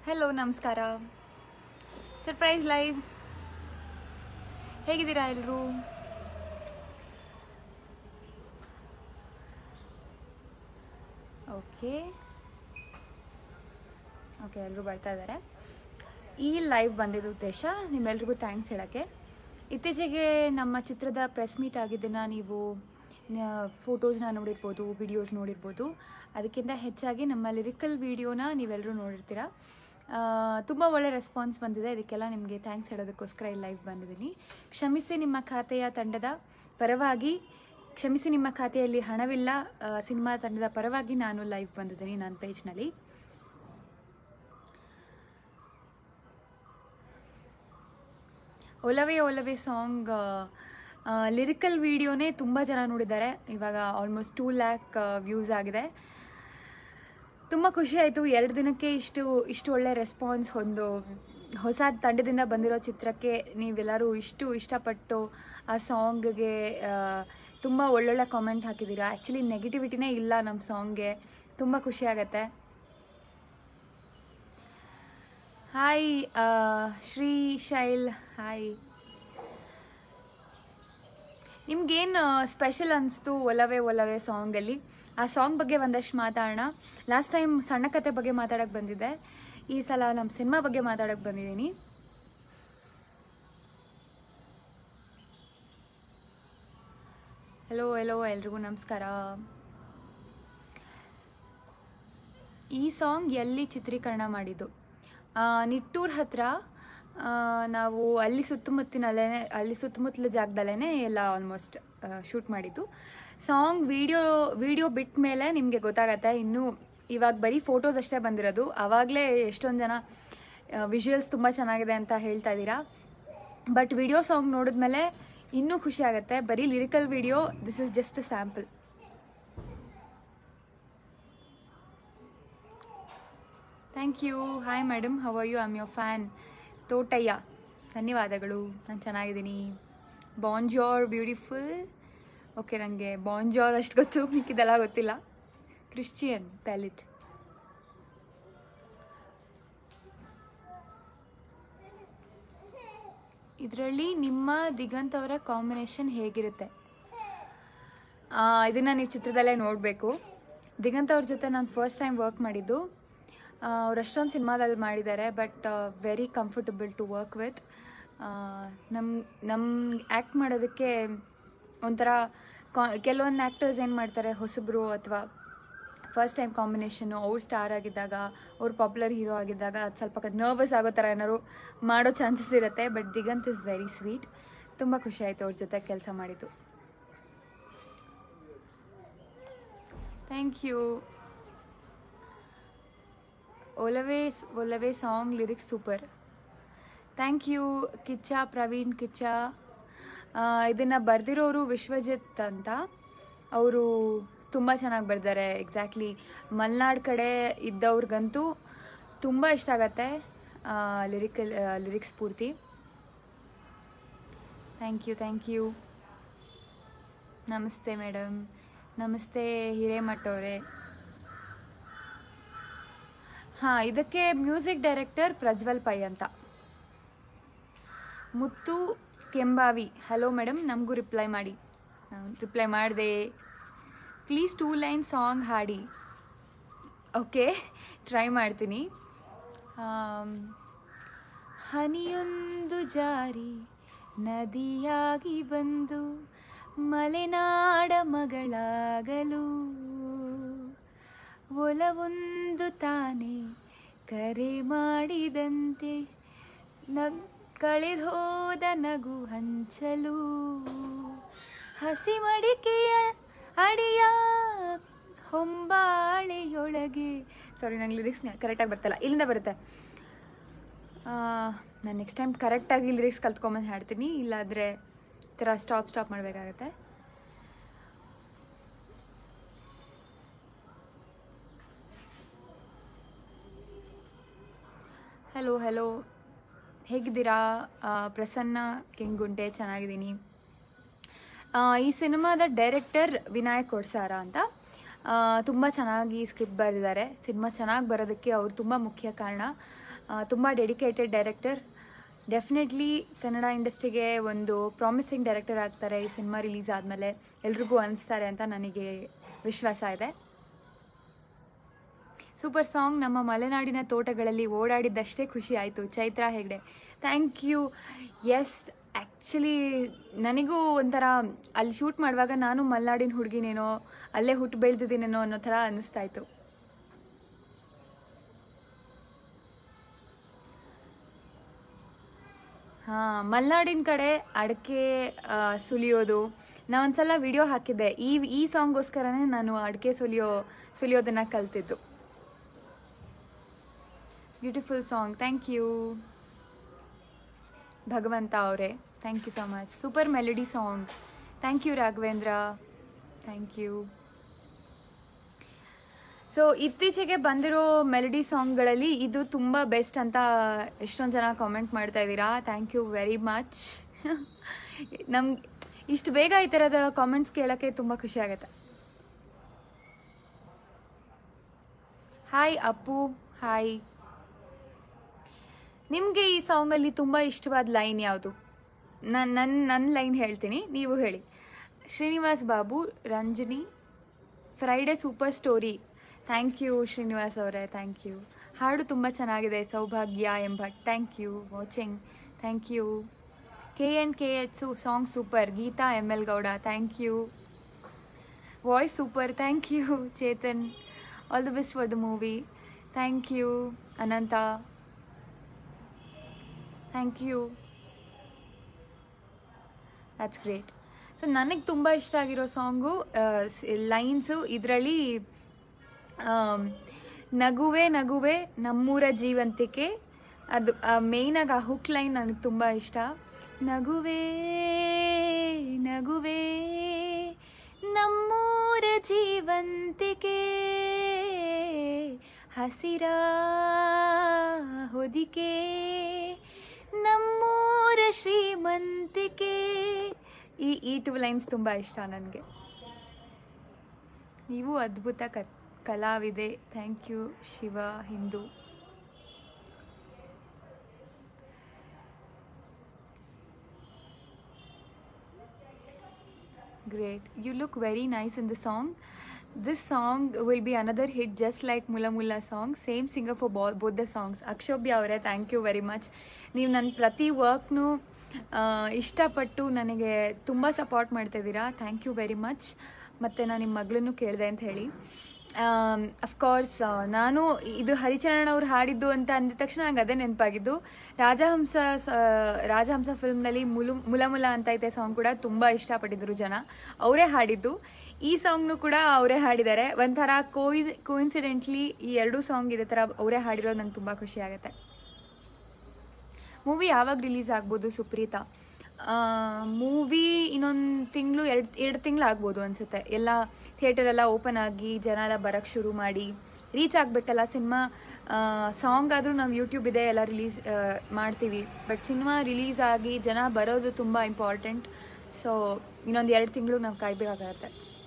Hello ನಮಸ್ಕಾರ surprise live ಹೇಗಿದ್ದೀರಾ ಎಲ್ಲರೂ ಓಕೆ ಓಕೆ ಎಲ್ಲರೂ ಬರ್ತಾ ಇದ್ದಾರೆ ಈ ಲೈವ್ ಬಂದಿದ್ದ ಉದ್ದೇಶ ನಿಮ್ಮೆಲ್ರಿಗೂ ಥ್ಯಾಂಕ್ಸ್ ಹೇಳೋಕ್ಕೆ ಇತ್ತೀಚೆಗೆ ನಮ್ಮ ಚಿತ್ರದ ಪ್ರೆಸ್ ಮೀಟ್ ಆಗಿದ್ದನ್ನು ನೀವು ಫೋಟೋಸ್ನ ನೋಡಿರ್ಬೋದು ವಿಡಿಯೋಸ್ ನೋಡಿರ್ಬೋದು ಅದಕ್ಕಿಂತ ಹೆಚ್ಚಾಗಿ ನಮ್ಮ ಲಿರಿಕಲ್ ವಿಡಿಯೋನ ನೀವೆಲ್ಲರೂ ನೋಡಿರ್ತೀರ ತುಂಬ ಒಳ್ಳೆ ರೆಸ್ಪಾನ್ಸ್ ಬಂದಿದೆ ಇದಕ್ಕೆಲ್ಲ ನಿಮಗೆ ಥ್ಯಾಂಕ್ಸ್ ಹೇಳೋದಕ್ಕೋಸ್ಕರ ಈ ಲೈವ್ ಬಂದಿದ್ದೀನಿ ಕ್ಷಮಿಸಿ ನಿಮ್ಮ ಖಾತೆಯ ತಂಡದ ಪರವಾಗಿ ಕ್ಷಮಿಸಿ ನಿಮ್ಮ ಖಾತೆಯಲ್ಲಿ ಹಣವಿಲ್ಲ ಆ, ಸಿನಿಮಾ ತಂಡದ ಪರವಾಗಿ ನಾನು ಲೈವ್ ಬಂದಿದ್ದೀನಿ ನನ್ನ ಪೇಜ್ನಲ್ಲಿ ಒಲವೇ ಒಲವೇ ಸಾಂಗ್ ಲಿರಿಕಲ್ ವಿಡಿಯೋನೇ ತುಂಬ ಜನ ನೋಡಿದ್ದಾರೆ ಇವಾಗ ಆಲ್ಮೋಸ್ಟ್ ಟೂ ಲ್ಯಾಕ್ ವ್ಯೂಸ್ ಆಗಿದೆ ತುಂಬ ಖುಷಿ ಆಯಿತು ಎರಡು ದಿನಕ್ಕೆ ಇಷ್ಟು ಇಷ್ಟು ಒಳ್ಳೆ ರೆಸ್ಪಾನ್ಸ್ ಒಂದು ಹೊಸ ತಂಡದಿಂದ ಬಂದಿರೋ ಚಿತ್ರಕ್ಕೆ ನೀವೆಲ್ಲರೂ ಇಷ್ಟು ಇಷ್ಟಪಟ್ಟು ಆ ಸಾಂಗ್ಗೆ ತುಂಬ ಒಳ್ಳೊಳ್ಳೆ ಕಾಮೆಂಟ್ ಹಾಕಿದ್ದೀರಾ ಆ್ಯಕ್ಚುಲಿ ನೆಗೆಟಿವಿಟಿನೇ ಇಲ್ಲ ನಮ್ಮ ಸಾಂಗ್ಗೆ ತುಂಬ ಖುಷಿ ಆಗತ್ತೆ ಹಾಯ್ ಶ್ರೀ ಶೈಲ್ ಹಾಯ್ ನಿಮ್ಗೇನು ಸ್ಪೆಷಲ್ ಅನಿಸ್ತು ಒಲವೇ ಒಲವೇ ಸಾಂಗಲ್ಲಿ ಆ ಸಾಂಗ್ ಬಗ್ಗೆ ಒಂದಷ್ಟು ಮಾತಾಡೋಣ ಲಾಸ್ಟ್ ಟೈಮ್ ಸಣ್ಣ ಕತೆ ಬಗ್ಗೆ ಮಾತಾಡೋಕ್ಕೆ ಬಂದಿದ್ದೆ ಈ ಸಲ ನಮ್ಮ ಸಿನಿಮಾ ಬಗ್ಗೆ ಮಾತಾಡೋಕ್ಕೆ ಬಂದಿದ್ದೀನಿ ಹಲೋ ಹಲೋ ಎಲ್ರಿಗೂ ನಮಸ್ಕಾರ ಈ ಸಾಂಗ್ ಎಲ್ಲಿ ಚಿತ್ರೀಕರಣ ಮಾಡಿದ್ದು ಆ, ನಿಟ್ಟೂರ್ ಹತ್ರ ಆ, ನಾವು ಅಲ್ಲಿ ಸುತ್ತಮುತ್ತಿನಲ್ಲೇ ಅಲ್ಲಿ ಸುತ್ತಮುತ್ತಲ ಜಾಗದಲ್ಲೇ ಎಲ್ಲ ಆಲ್ಮೋಸ್ಟ್ ಶೂಟ್ ಮಾಡಿದ್ದು ಸಾಂಗ್ ವಿಡಿಯೋ ವಿಡಿಯೋ ಬಿಟ್ಟ ಮೇಲೆ ನಿಮಗೆ ಗೊತ್ತಾಗತ್ತೆ ಇನ್ನೂ ಇವಾಗ ಬರೀ ಫೋಟೋಸ್ ಅಷ್ಟೇ ಬಂದಿರೋದು ಆವಾಗಲೇ ಎಷ್ಟೊಂದು ಜನ ವಿಜುವಲ್ಸ್ ತುಂಬ ಚೆನ್ನಾಗಿದೆ ಅಂತ ಹೇಳ್ತಾ ಇದ್ದೀರಾ ಬಟ್ ವಿಡಿಯೋ ಸಾಂಗ್ ನೋಡಿದ್ಮೇಲೆ ಇನ್ನೂ ಖುಷಿ ಆಗುತ್ತೆ ಬರೀ lyrical video this is just sample thank you hi madam how are you am your fan Thotaiah ಧನ್ಯವಾದಗಳು ನಾನು ಚೆನ್ನಾಗಿದ್ದೀನಿ ಬಾಂಜೋರ್ ಬ್ಯೂಟಿಫುಲ್ ಓಕೆ ನನಗೆ ಬಾಂಜೋರ್ ಅಷ್ಟು ಗೊತ್ತು ಮಿಕ್ಕಿದೆಲ್ಲ ಗೊತ್ತಿಲ್ಲ ಕ್ರಿಶ್ಚಿಯನ್ ಪ್ಯಾಲಿಟ್ ಇದರಲ್ಲಿ ನಿಮ್ಮ ದಿಗಂತ್ ಅವರ ಕಾಂಬಿನೇಷನ್ ಹೇಗಿರುತ್ತೆ ಇದನ್ನು ನೀವು ಚಿತ್ರದಲ್ಲೇ ನೋಡಬೇಕು ದಿಗಂತ್ ಅವ್ರ ಜೊತೆ ನಾನು ಫಸ್ಟ್ ಟೈಮ್ ವರ್ಕ್ ಮಾಡಿದ್ದು ಅವ್ರು ಅಷ್ಟೊಂದು ಸಿನಿಮಾದಲ್ಲಿ ಮಾಡಿದ್ದಾರೆ but very comfortable to work with ನಮ್ಮ ನಮ್ಮ ಆ್ಯಕ್ಟ್ ಮಾಡೋದಕ್ಕೆ ಒಂಥರ ಕಾ ಕೆಲವೊಂದು ಆ್ಯಕ್ಟರ್ಸ್ ಏನು ಮಾಡ್ತಾರೆ ಹೊಸಬ್ರು ಅಥವಾ ಫಸ್ಟ್ ಟೈಮ್ ಕಾಂಬಿನೇಷನ್ನು ಅವ್ರು ಸ್ಟಾರ್ ಆಗಿದ್ದಾಗ ಅವ್ರು ಪಾಪ್ಯುಲರ್ ಹೀರೋ ಆಗಿದ್ದಾಗ ಅದು ಸ್ವಲ್ಪ ನರ್ವಸ್ ಆಗೋ ಥರ ಏನಾದ್ರು ಮಾಡೋ ಚಾನ್ಸಸ್ ಇರುತ್ತೆ but Diganth is very sweet ತುಂಬ ಖುಷಿ ಆಯಿತು ಅವ್ರ ಜೊತೆ ಕೆಲಸ ಮಾಡಿದ್ದು ಥ್ಯಾಂಕ್ ಯು ಒಲವೇ ಒಲವೇ song lyrics super thank you Kiccha Praveen Kiccha ಇದನ್ನು ಬರೆದಿರೋರು ವಿಶ್ವಜಿತ್ ಅಂತ ಅವರು ತುಂಬ ಚೆನ್ನಾಗಿ ಬರ್ತಾರೆ ಎಕ್ಸಾಕ್ಟ್ಲಿ ಮಲೆನಾಡು ಕಡೆ ಇದ್ದವ್ರಿಗಂತೂ ತುಂಬ ಇಷ್ಟ ಆಗತ್ತೆ ಲಿರಿಕಲ್ ಲಿರಿಕ್ಸ್ ಪೂರ್ತಿ ಥ್ಯಾಂಕ್ ಯು ಥ್ಯಾಂಕ್ ಯು ನಮಸ್ತೆ ಮೇಡಮ್ ನಮಸ್ತೆ ಹಿರೇಮಠ ಅವರೇ ಹಾಂ ಇದಕ್ಕೆ ಮ್ಯೂಸಿಕ್ ಡೈರೆಕ್ಟರ್ ಪ್ರಜ್ವಲ್ ಪೈ ಅಂತ ಮುತ್ತು ಕೆಂಬಾವಿ ಹಲೋ ಮೇಡಮ್ ನಮಗೂ ರಿಪ್ಲೈ ಮಾಡಿ ನಾನು ರಿಪ್ಲೈ ಮಾಡಿದೆ ಪ್ಲೀಸ್ ಟೂ ಲೈನ್ ಸಾಂಗ್ ಹಾಡಿ ಓಕೆ ಟ್ರೈ ಮಾಡ್ತೀನಿ ಆಮ್, ಹನಿಯೊಂದು ಜಾರಿ ನದಿಯಾಗಿ ಬಂದು ಮಲೆನಾಡ ಮಗಳಾಗಲು ಒಲವೊಂದು ತಾನೇ ಕರೆ ಮಾಡಿದಂತೆ ನಗ್ ಕಳೆದೋದ ನಗು ಹಂಚಲು ಹಸಿ ಮಡಿಕೆಯ ಅಡಿಯ ಹೊಂಬಾಳೆಯೊಳಗೆ ಸಾರಿ ನಂಗೆ ಲಿರಿಕ್ಸ್ ಕರೆಕ್ಟಾಗಿ ಬರ್ತಲ್ಲ ಇಲ್ಲಿಂದ ಬರುತ್ತೆ ನಾನು ನೆಕ್ಸ್ಟ್ ಟೈಮ್ ಕರೆಕ್ಟಾಗಿ ಲಿರಿಕ್ಸ್ ಕಲ್ತ್ಕೊಂಬಂದು ಹಾಡ್ತೀನಿ ಇಲ್ಲಾಂದರೆ ಈ ಥರ ಸ್ಟಾಪ್ ಸ್ಟಾಪ್ ಮಾಡಬೇಕಾಗತ್ತೆ ಹಲೋ ಹಲೋ ಹೇಗಿದ್ದೀರಾ ಆ, ಪ್ರಸನ್ನ ಕೆಂಗುಂಟೆ ಚೆನ್ನಾಗಿದ್ದೀನಿ ಆ, ಈ ಸಿನಿಮಾದ ಡೈರೆಕ್ಟರ್ ವಿನಾಯಕ್ ಕೊಡ್ಸಾರ ಅಂತ ತುಂಬ ಚೆನ್ನಾಗಿ ಸ್ಕ್ರಿಪ್ಟ್ ಬರೆದಿದ್ದಾರೆ ಸಿನಿಮಾ ಚೆನ್ನಾಗಿ ಬರೋದಕ್ಕೆ ಅವ್ರು ತುಂಬ ಮುಖ್ಯ ಕಾರಣ ತುಂಬ ಡೆಡಿಕೇಟೆಡ್ ಡೈರೆಕ್ಟರ್ ಡೆಫಿನೆಟ್ಲಿ ಕನ್ನಡ ಇಂಡಸ್ಟ್ರಿಗೆ ಒಂದು ಪ್ರಾಮಿಸಿಂಗ್ ಡೈರೆಕ್ಟರ್ ಆಗ್ತಾರೆ ಈ ಸಿನಿಮಾ ರಿಲೀಸ್ ಆದಮೇಲೆ ಎಲ್ರಿಗೂ ಅನಿಸ್ತಾರೆ ಅಂತ ನನಗೆ ವಿಶ್ವಾಸ ಇದೆ ಸೂಪರ್ ಸಾಂಗ್ ನಮ್ಮ ಮಲೆನಾಡಿನ ತೋಟಗಳಲ್ಲಿ ಓಡಾಡಿದ್ದಷ್ಟೇ ಖುಷಿ ಆಯಿತು Chaitra Hegde thank you yes actually ನನಗೂ ಒಂಥರ ಅಲ್ಲಿ ಶೂಟ್ ಮಾಡುವಾಗ ನಾನು ಮಲೆನಾಡಿನ ಹುಡುಗಿನೇನೋ ಅಲ್ಲೇ ಹುಟ್ಟು ಬೆಳೆದಿದ್ದೀನೇನೋ ಅನ್ನೋ ಥರ ಅನ್ನಿಸ್ತಾ ಇತ್ತು ಹಾಂ ಮಲೆನಾಡಿನ ಕಡೆ ಅಡಿಕೆ ಆ, ಸುಲಿಯೋದು ನಾ ಒಂದ್ಸಲ ವಿಡಿಯೋ ಹಾಕಿದ್ದೆ ಈ ಈ ಸಾಂಗ್ಗೋಸ್ಕರನೇ ನಾನು ಅಡಿಕೆ ಸುಲಿಯೋ ಸುಲಿಯೋದನ್ನು ಕಲ್ತಿದ್ದು beautiful song thank you Bhagavanta ಅವರೇ thank you so much super melody song thank you Raghavendra thank you so ಇತ್ತೀಚೆಗೆ ಬಂದಿರೋ ಮೆಲಡಿ ಸಾಂಗ್ಗಳಲ್ಲಿ ಇದು ತುಂಬ ಬೆಸ್ಟ್ ಅಂತ ಎಷ್ಟೊಂದು ಜನ ಕಾಮೆಂಟ್ ಮಾಡ್ತಾ ಇದ್ದೀರಾ ಥ್ಯಾಂಕ್ ಯು ವೆರಿ ಮಚ್ ನಮ್ಗೆ ಇಷ್ಟು ಬೇಗ ಈ ಥರದ ಕಾಮೆಂಟ್ಸ್ ಕೇಳೋಕ್ಕೆ ತುಂಬ ಖುಷಿ ಆಗುತ್ತೆ ಹಾಯ್ ಅಪ್ಪು ಹಾಯ್ ನಿಮಗೆ ಈ ಸಾಂಗಲ್ಲಿ ತುಂಬ ಇಷ್ಟವಾದ ಲೈನ್ ಯಾವುದು ನಾನು ನನ್ನ ನನ್ನ ಲೈನ್ ಹೇಳ್ತೀನಿ ನೀವು ಹೇಳಿ Srinivas Babu Ranjani Friday super story thank you Srinivas ಅವರೇ ಥ್ಯಾಂಕ್ ಯು ಹಾಡು ತುಂಬ ಚೆನ್ನಾಗಿದೆ ಸೌಭಾಗ್ಯ ಎಂಬಟ್ thank you watching thank you K N K H ಸು song super Geetha M L Gowda thank you voice super thank you Chetan all the best for the movie thank you Anantha thank you that's great so ನನಗೆ ತುಂಬ ಇಷ್ಟ ಆಗಿರೋ song lines ಇದರಲ್ಲಿ ನಗುವೆ ನಗುವೆ ನಮ್ಮೂರ ಜೀವಂತಿಕೆ ಅದು ಮೇಯ್ನಾಗಿ ಆ ಹುಕ್ ಲೈನ್ ನನಗೆ ತುಂಬ ಇಷ್ಟ ನಗುವೆ ನಗುವೆ ನಮ್ಮೂರ ಜೀವಂತಿಕೆ ಹಸಿರ ಹೊದಿಕೆ ನಮ್ಮೂರ ಶ್ರೀಮಂತಿಕೆ ಈ ಈ ಟು ಲೈನ್ಸ್ ತುಂಬ ಇಷ್ಟ ನನಗೆ ನೀವು ಅದ್ಭುತ ಕ ಕಲಾವಿದೆ ಥ್ಯಾಂಕ್ ಯು ಶಿವ ಹಿಂದೂ Great. You look very nice in the song. This song will be another hit just like Mula Mula song. Same singer for bo- both the songs. Akshobhya ಅವರೇ ಥ್ಯಾಂಕ್ ಯು ವೆರಿ ಮಚ್ ನೀವು ನನ್ನ ಪ್ರತಿ ವರ್ಕ್ನು ಇಷ್ಟಪಟ್ಟು ನನಗೆ ತುಂಬ support ಮಾಡ್ತಾಯಿದ್ದೀರಾ thank you very much ಮತ್ತು ನಾನು ನಿಮ್ಮ ಮಗಳನ್ನು ಕೇಳಿದೆ ಅಂತ ಹೇಳಿ ಅಫ್ಕೋರ್ಸ್ ನಾನು ಇದು ಹರಿಚರಣ್ ಅವ್ರು ಹಾಡಿದ್ದು ಅಂತ ಅಂದಿದ ತಕ್ಷಣ ನಂಗೆ ಅದೇ ನೆನಪಾಗಿದ್ದು ರಾಜಹಂಸ ಸ- ರಾಜಹಂಸ ಫಿಲ್ಮ್ನಲ್ಲಿ ಮುಲು ಮುಲ ಮುಲ ಅಂತ ಐತೆ ಸಾಂಗ್ ಕೂಡ ತುಂಬ ಇಷ್ಟಪಟ್ಟಿದ್ರು ಜನ ಅವರೇ ಹಾಡಿದ್ದು ಈ ಸಾಂಗ್ನು ಕೂಡ ಅವರೇ ಹಾಡಿದ್ದಾರೆ ಒಂಥರ ಕೋಯಿ ಕೋಇನ್ಸಿಡೆಂಟ್ಲಿ ಈ ಎರಡೂ ಸಾಂಗ್ ಇದೇ ಥರ ಅವರೇ ಹಾಡಿರೋದು ನಂಗೆ ತುಂಬ ಖುಷಿ ಆಗುತ್ತೆ ಮೂವಿ ಯಾವಾಗ ರಿಲೀಸ್ ಆಗ್ಬೋದು ಸುಪ್ರೀತಾ ಮೂವಿ ಇನ್ನೊಂದು ತಿಂಗಳು ಎರಡು ಎರಡು ತಿಂಗಳು ಆಗ್ಬೋದು ಅನಿಸುತ್ತೆ ಎಲ್ಲ ಥಿಯೇಟರ್ ಎಲ್ಲ ಓಪನ್ ಆಗಿ ಜನ ಎಲ್ಲ ಬರೋಕ್ಕೆ ಶುರು ಮಾಡಿ ರೀಚ್ ಆಗಬೇಕಲ್ಲ ಸಿನಿಮಾ ಸಾಂಗ್ ಆದರೂ ನಾವು ಯೂಟ್ಯೂಬ್ ಇದೆ ಎಲ್ಲ ರಿಲೀಸ್ ಮಾಡ್ತೀವಿ ಬಟ್ ಸಿನಿಮಾ ರಿಲೀಸ್ ಆಗಿ ಜನ ಬರೋದು ತುಂಬ ಇಂಪಾರ್ಟೆಂಟ್ ಸೊ ಇನ್ನೊಂದು ಎರಡು ತಿಂಗಳು ನಾವು ಕಾಯ್ಬೇಕಾಗತ್ತೆ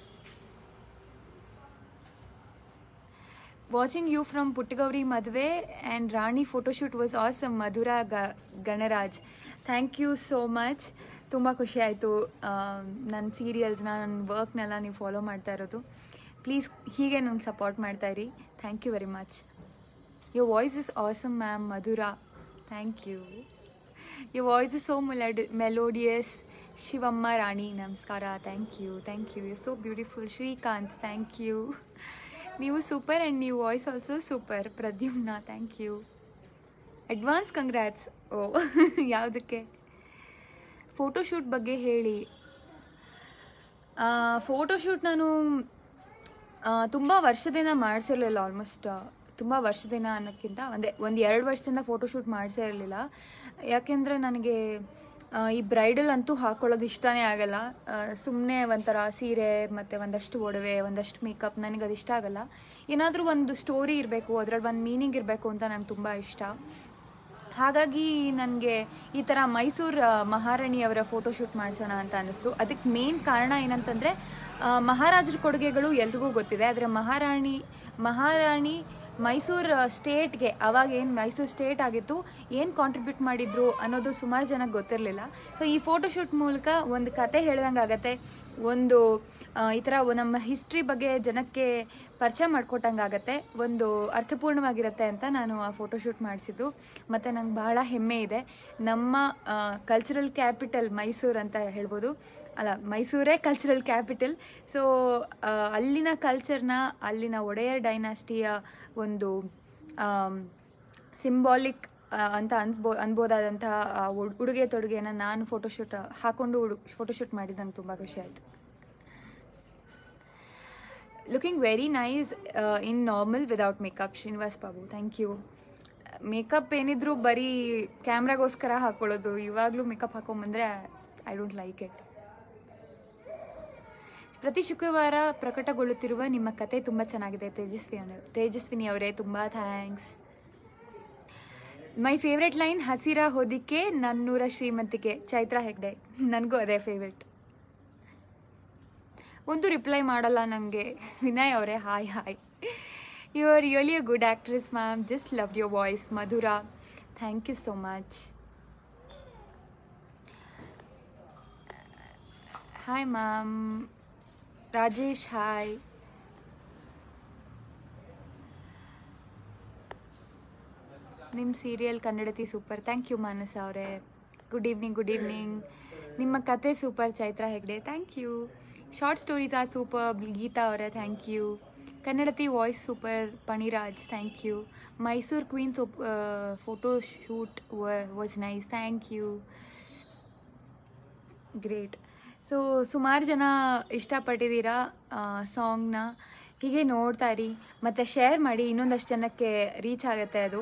watching you from Puttagowri Maduve and Rani photoshoot was awesome Madhura ಗ Ganaraj thank you so much ತುಂಬ ಖುಷಿ ಆಯಿತು ನನ್ನ ಸೀರಿಯಲ್ಸ್ನ ನನ್ನ ವರ್ಕ್ನೆಲ್ಲ ನೀವು ಫಾಲೋ ಮಾಡ್ತಾ ಇರೋದು ಪ್ಲೀಸ್ ಹೀಗೆ ನಂಗೆ ಸಪೋರ್ಟ್ ಮಾಡ್ತಾ ಇರಿ thank you very much your voice is awesome ma'am Madhura thank you your voice is so ಮೆಲಡ್ ಮೆಲೋಡಿಯಸ್ ಶಿವಮ್ಮ ರಾಣಿ ನಮಸ್ಕಾರ thank you thank you you so beautiful Srikanth thank you ನೀವು ಸೂಪರ್ ಆ್ಯಂಡ್ ನೀವು voice also super Pradyumna thank you advance congrats ಓ ಯಾವುದಕ್ಕೆ photoshoot ಬಗ್ಗೆ ಹೇಳಿ photoshoot ನಾನು ತುಂಬ ವರ್ಷದಿಂದ ಮಾಡಿಸಿರ್ಲಿಲ್ಲ ಆಲ್ಮೋಸ್ಟ್ ತುಂಬ ವರ್ಷದಿಂದ ಅನ್ನೋಕ್ಕಿಂತ ಒಂದೇ ಒಂದು ಎರಡು ವರ್ಷದಿಂದ ಫೋಟೋಶೂಟ್ ಮಾಡಿಸೇ ಇರಲಿಲ್ಲ ಯಾಕೆಂದರೆ ನನಗೆ ಆ, ಈ ಬ್ರೈಡಲ್ ಅಂತೂ ಹಾಕೊಳ್ಳೋದು ಇಷ್ಟನೇ ಆಗಲ್ಲ ಸುಮ್ಮನೆ ಒಂಥರ ಸೀರೆ ಮತ್ತು ಒಂದಷ್ಟು ಒಡವೆ ಒಂದಷ್ಟು ಮೇಕಪ್ ನನಗೆ ಅದು ಇಷ್ಟ ಆಗಲ್ಲ ಏನಾದರೂ ಒಂದು ಸ್ಟೋರಿ ಇರಬೇಕು ಅದರಲ್ಲಿ ಒಂದು ಮೀನಿಂಗ್ ಇರಬೇಕು ಅಂತ ನಂಗೆ ತುಂಬ ಇಷ್ಟ ಹಾಗಾಗಿ ನನಗೆ ಈ ಥರ ಮೈಸೂರು ಆ, ಮಹಾರಾಣಿಯವರ ಫೋಟೋಶೂಟ್ ಮಾಡಿಸೋಣ ಅಂತ ಅನ್ನಿಸ್ತು ಅದಕ್ಕೆ ಮೇನ್ ಕಾರಣ ಏನಂತಂದರೆ ಮಹಾರಾಜರ ಕೊಡುಗೆಗಳು ಎಲ್ರಿಗೂ ಗೊತ್ತಿದೆ ಆದರೆ ಮಹಾರಾಣಿ ಮಹಾರಾಣಿ ಮೈಸೂರು ಸ್ಟೇಟ್ಗೆ ಅವಾಗ ಏನು ಮೈಸೂರು ಸ್ಟೇಟ್ ಆಗಿತ್ತು ಏನು ಕಾಂಟ್ರಿಬ್ಯೂಟ್ ಮಾಡಿದ್ರು ಅನ್ನೋದು ಸುಮಾರು ಜನಕ್ಕೆ ಗೊತ್ತಿರಲಿಲ್ಲ ಸೊ ಈ ಫೋಟೋಶೂಟ್ ಮೂಲಕ ಒಂದು ಕತೆ ಹೇಳ್ದಂಗೆ ಆಗತ್ತೆ ಒಂದು ಆ, ಈ ಥರ ನಮ್ಮ ಹಿಸ್ಟ್ರಿ ಬಗ್ಗೆ ಜನಕ್ಕೆ ಪರಿಚಯ ಮಾಡಿಕೊಟ್ಟಂಗೆ ಆಗತ್ತೆ ಒಂದು ಅರ್ಥಪೂರ್ಣವಾಗಿರುತ್ತೆ ಅಂತ ನಾನು ಆ ಫೋಟೋಶೂಟ್ ಮಾಡಿಸಿದ್ದು ಮತ್ತು ನಂಗೆ ಬಹಳ ಹೆಮ್ಮೆ ಇದೆ ನಮ್ಮ ಕಲ್ಚರಲ್ ಕ್ಯಾಪಿಟಲ್ ಮೈಸೂರು ಅಂತ ಹೇಳ್ಬೋದು ಅಲ್ಲ ಮೈಸೂರೇ ಕಲ್ಚರಲ್ ಕ್ಯಾಪಿಟಲ್ ಸೊ ಅಲ್ಲಿನ ಕಲ್ಚರ್ನ ಅಲ್ಲಿನ ಒಡೆಯರ್ ಡೈನಾಸ್ಟಿಯ ಒಂದು ಸಿಂಬಾಲಿಕ್ ಅಂತ ಅನ್ಸ್ಬೋ ಅನ್ಬೋದಾದಂತಹ ಆ ಉಡ್- ಉಡುಗೆ ತೊಡುಗೆನ ನಾನು ಫೋಟೋಶೂಟ್ ಹಾಕೊಂಡು ಉಡು ಫೋಟೋಶೂಟ್ ಮಾಡಿದ್ದು ನಂಗೆ ತುಂಬ ಖುಷಿ ಆಯಿತು looking very nice in normal without makeup Srinivas Babu thank you makeup ಏನಿದ್ರು ಬರೀ ಕ್ಯಾಮ್ರಾಗೋಸ್ಕರ ಹಾಕ್ಕೊಳ್ಳೋದು ಇವಾಗಲೂ ಮೇಕಪ್ ಹಾಕೊಂಬಂದರೆ ಐ ಡೋಂಟ್ ಲೈಕ್ ಇಟ್ ಪ್ರತಿ ಶುಕ್ರವಾರ ಪ್ರಕಟಗೊಳ್ಳುತ್ತಿರುವ ನಿಮ್ಮ ಕತೆ ತುಂಬ ಚೆನ್ನಾಗಿದೆ ತೇಜಸ್ವಿ ಅನ್ನ ತೇಜಸ್ವಿನಿ ಅವರೇ ತುಂಬ ಥ್ಯಾಂಕ್ಸ್ ಮೈ ಫೇವ್ರೆಟ್ ಲೈನ್ ಹಸಿರ ಹೊದಿಕೆ ನನ್ನೂರ ಶ್ರೀಮಂತಿಕೆ ಚೈತ್ರಾ ಹೆಗ್ಡೆ ನನಗೂ ಅದೇ ಫೇವ್ರೆಟ್ ಒಂದು ರಿಪ್ಲೈ ಮಾಡಲ್ಲ ನನಗೆ ವಿನಯ್ ಅವರೇ hi hi you are really a good actress ma'am just love your voice Madhura thank you so much hi ma'am Rajesh hi ನಿಮ್ಮ serial Kannadathi super thank you Manasa ಅವರೇ ಗುಡ್ ಈವ್ನಿಂಗ್ ಗುಡ್ ಈವ್ನಿಂಗ್ ನಿಮ್ಮ ಕತೆ super Chaitra Hegde thank you short stories are super Geetha ಅವರೇ thank you Kannadathi voice super Paniraj thank you Mysuru queen super photo shoot was nice thank you great so ಸುಮಾರು ಜನ ಇಷ್ಟಪಟ್ಟಿದ್ದೀರಾ ಸಾಂಗ್ನ ಹೀಗೆ ನೋಡ್ತಾ ಇರಿ ಮತ್ತು ಶೇರ್ ಮಾಡಿ ಇನ್ನೊಂದಷ್ಟು ಜನಕ್ಕೆ ರೀಚ್ ಆಗುತ್ತೆ ಅದು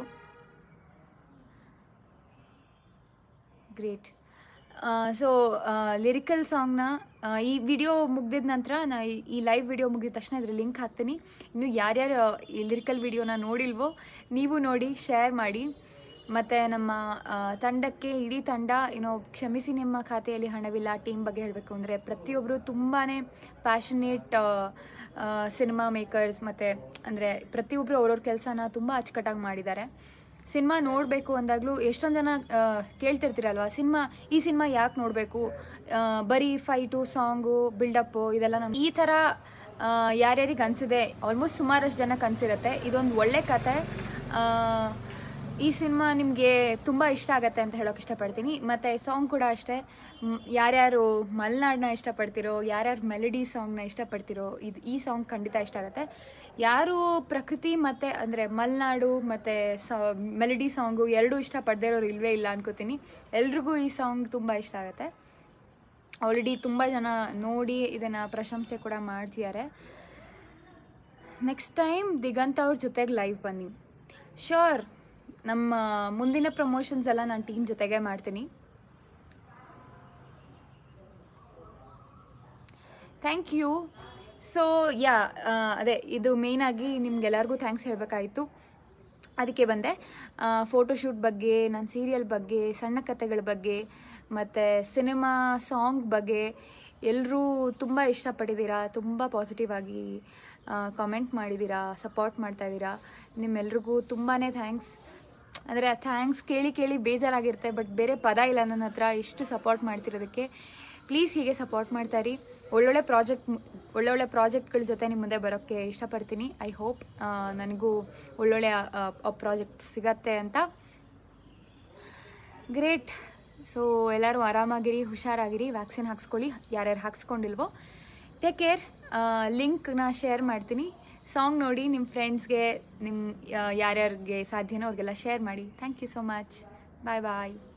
ಗ್ರೇಟ್ ಸೊ ಲಿರಿಕಲ್ ಸಾಂಗ್ನ ಈ ವಿಡಿಯೋ ಮುಗ್ದಿದ ನಂತರ ನಾ ಈ- ಈ ಲೈವ್ ವಿಡಿಯೋ ಮುಗಿದ ತಕ್ಷಣ ಇದ್ರ ಲಿಂಕ್ ಹಾಕ್ತೀನಿ ಇನ್ನು ಯಾರ್ಯಾರು ಈ ಲಿರಿಕಲ್ ವಿಡಿಯೋನ ನೋಡಿಲ್ವೋ ನೀವು ನೋಡಿ ಶೇರ್ ಮಾಡಿ ಮತ್ತು ನಮ್ಮ ಆ, ತಂಡಕ್ಕೆ ಇಡೀ ತಂಡ ಏನೋ ಕ್ಷಮಿಸಿ ನಿಮ್ಮ ಖಾತೆಯಲ್ಲಿ ಹಣವಿಲ್ಲ ಟೀಮ್ ಬಗ್ಗೆ ಹೇಳಬೇಕು ಅಂದರೆ ಪ್ರತಿಯೊಬ್ಬರು ತುಂಬಾ ಪ್ಯಾಷನೇಟ್ ಸಿನಿಮಾ ಮೇಕರ್ಸ್ ಮತ್ತು ಅಂದರೆ ಪ್ರತಿಯೊಬ್ಬರು ಅವ್ರವ್ರ ಕೆಲಸನ ತುಂಬ ಅಚ್ಚುಕಟ್ಟಾಗಿ ಮಾಡಿದ್ದಾರೆ ಸಿನಿಮಾ ನೋಡಬೇಕು ಅಂದಾಗಲೂ ಎಷ್ಟೊಂದು ಜನ ಆ, ಕೇಳ್ತಿರ್ತೀರಲ್ವ ಸಿನಿಮಾ ಈ ಸಿನಿಮಾ ಯಾಕೆ ನೋಡಬೇಕು ಬರೀ ಫೈಟು ಸಾಂಗು ಬಿಲ್ಡಪ್ಪು ಇದೆಲ್ಲ ನಮ್ಗೆ ಈ ಥರ ಯಾರ್ಯಾರಿಗೆ ಅನಿಸಿದೆ ಆಲ್ಮೋಸ್ಟ್ ಸುಮಾರಷ್ಟು ಜನಕ್ಕೆ ಅನಿಸಿರುತ್ತೆ ಇದೊಂದು ಒಳ್ಳೆ ಕತೆ ಆ, ಈ ಸಿನಿಮಾ ನಿಮಗೆ ತುಂಬ ಇಷ್ಟ ಆಗತ್ತೆ ಅಂತ ಹೇಳೋಕೆ ಇಷ್ಟಪಡ್ತೀನಿ ಮತ್ತು ಸಾಂಗ್ ಕೂಡ ಅಷ್ಟೇ ಮ್, ಯಾರ್ಯಾರು ಮಲೆನಾಡನ್ನ ಇಷ್ಟಪಡ್ತಿರೋ ಯಾರ್ಯಾರು ಮೆಲಡಿ ಸಾಂಗ್ನ ಇಷ್ಟಪಡ್ತಿರೋ ಇದು ಈ ಸಾಂಗ್ ಖಂಡಿತ ಇಷ್ಟ ಆಗುತ್ತೆ ಯಾರು ಪ್ರಕೃತಿ ಮತ್ತು ಅಂದರೆ ಮಲೆನಾಡು ಮತ್ತು ಸಾ ಮೆಲಡಿ ಸಾಂಗು ಎರಡೂ ಇಷ್ಟಪಡದೇ ಇರೋರು ಇಲ್ವೇ ಇಲ್ಲ ಅನ್ಕೋತೀನಿ ಎಲ್ರಿಗೂ ಈ ಸಾಂಗ್ ತುಂಬ ಇಷ್ಟ ಆಗುತ್ತೆ ಆಲ್ರೆಡಿ ತುಂಬ ಜನ ನೋಡಿ ಇದನ್ನು ಪ್ರಶಂಸೆ ಕೂಡ ಮಾಡ್ತಿದ್ದಾರೆ ನೆಕ್ಸ್ಟ್ ಟೈಮ್ ದಿಗಂತ್ ಅವ್ರ ಜೊತೆಗೆ ಲೈವ್ ಬನ್ನಿ ಶೋರ್ ನಮ್ಮ ಮುಂದಿನ ಪ್ರಮೋಷನ್ಸ್ ಎಲ್ಲ ನಾನು ಟೀಮ್ ಜೊತೆಗೆ ಮಾಡ್ತೀನಿ ಥ್ಯಾಂಕ್ ಯು ಸೊ ಯಾ ಅದೇ ಇದು ಮೇಯ್ನಾಗಿ ನಿಮ್ಗೆಲ್ಲರಿಗೂ ಥ್ಯಾಂಕ್ಸ್ ಹೇಳಬೇಕಾಯಿತು ಅದಕ್ಕೆ ಬಂದೆ ಫೋಟೋಶೂಟ್ ಬಗ್ಗೆ ನನ್ನ ಸೀರಿಯಲ್ ಬಗ್ಗೆ ಸಣ್ಣ ಕಥೆಗಳ ಬಗ್ಗೆ ಮತ್ತು ಸಿನಿಮಾ ಸಾಂಗ್ ಬಗ್ಗೆ ಎಲ್ಲರೂ ತುಂಬ ಇಷ್ಟಪಟ್ಟಿದ್ದೀರಾ ತುಂಬ ಪಾಸಿಟಿವ್ ಆಗಿ ಕಾಮೆಂಟ್ ಮಾಡಿದ್ದೀರಾ ಸಪೋರ್ಟ್ ಮಾಡ್ತಾ ಇದ್ದೀರಾ ನಿಮ್ಮೆಲ್ರಿಗೂ ತುಂಬಾ ಥ್ಯಾಂಕ್ಸ್ ಅಂದರೆ ಆ ಥ್ಯಾಂಕ್ಸ್ ಕೇಳಿ ಕೇಳಿ ಬೇಜಾರಾಗಿರುತ್ತೆ ಬಟ್ ಬೇರೆ ಪದ ಇಲ್ಲ ನನ್ನ ಹತ್ರ ಇಷ್ಟು ಸಪೋರ್ಟ್ ಮಾಡ್ತಿರೋದಕ್ಕೆ ಪ್ಲೀಸ್ ಹೀಗೆ ಸಪೋರ್ಟ್ ಮಾಡ್ತಾ ಇರಿ ಒಳ್ಳೊಳ್ಳೆ ಪ್ರಾಜೆಕ್ಟ್ ಒಳ್ಳೊಳ್ಳೆ ಪ್ರಾಜೆಕ್ಟ್ಗಳ ಜೊತೆ ನಿಮ್ಮ ಮುಂದೆ ಬರೋಕ್ಕೆ ಇಷ್ಟಪಡ್ತೀನಿ ಐ ಹೋಪ್ ನನಗೂ ಒಳ್ಳೊಳ್ಳೆ ಪ್ರಾಜೆಕ್ಟ್ ಸಿಗತ್ತೆ ಅಂತ ಗ್ರೇಟ್ ಸೊ ಎಲ್ಲರೂ ಆರಾಮಾಗಿರಿ ಹುಷಾರಾಗಿರಿ ವ್ಯಾಕ್ಸಿನ್ ಹಾಕ್ಸ್ಕೊಳ್ಳಿ ಯಾರ್ಯಾರು ಹಾಕ್ಸ್ಕೊಂಡಿಲ್ವೋ ಟೇಕ್ ಕೇರ್ ಲಿಂಕ್ನ ಶೇರ್ ಮಾಡ್ತೀನಿ ಸಾಂಗ್ ನೋಡಿ ನಿಮ್ಮ ಫ್ರೆಂಡ್ಸ್ಗೆ ನಿಮ್ಮ ಯಾರ್ಯಾರಿಗೆ ಸಾಧ್ಯನೋ ಅವ್ರಿಗೆಲ್ಲ ಶೇರ್ ಮಾಡಿ thank you so much bye bye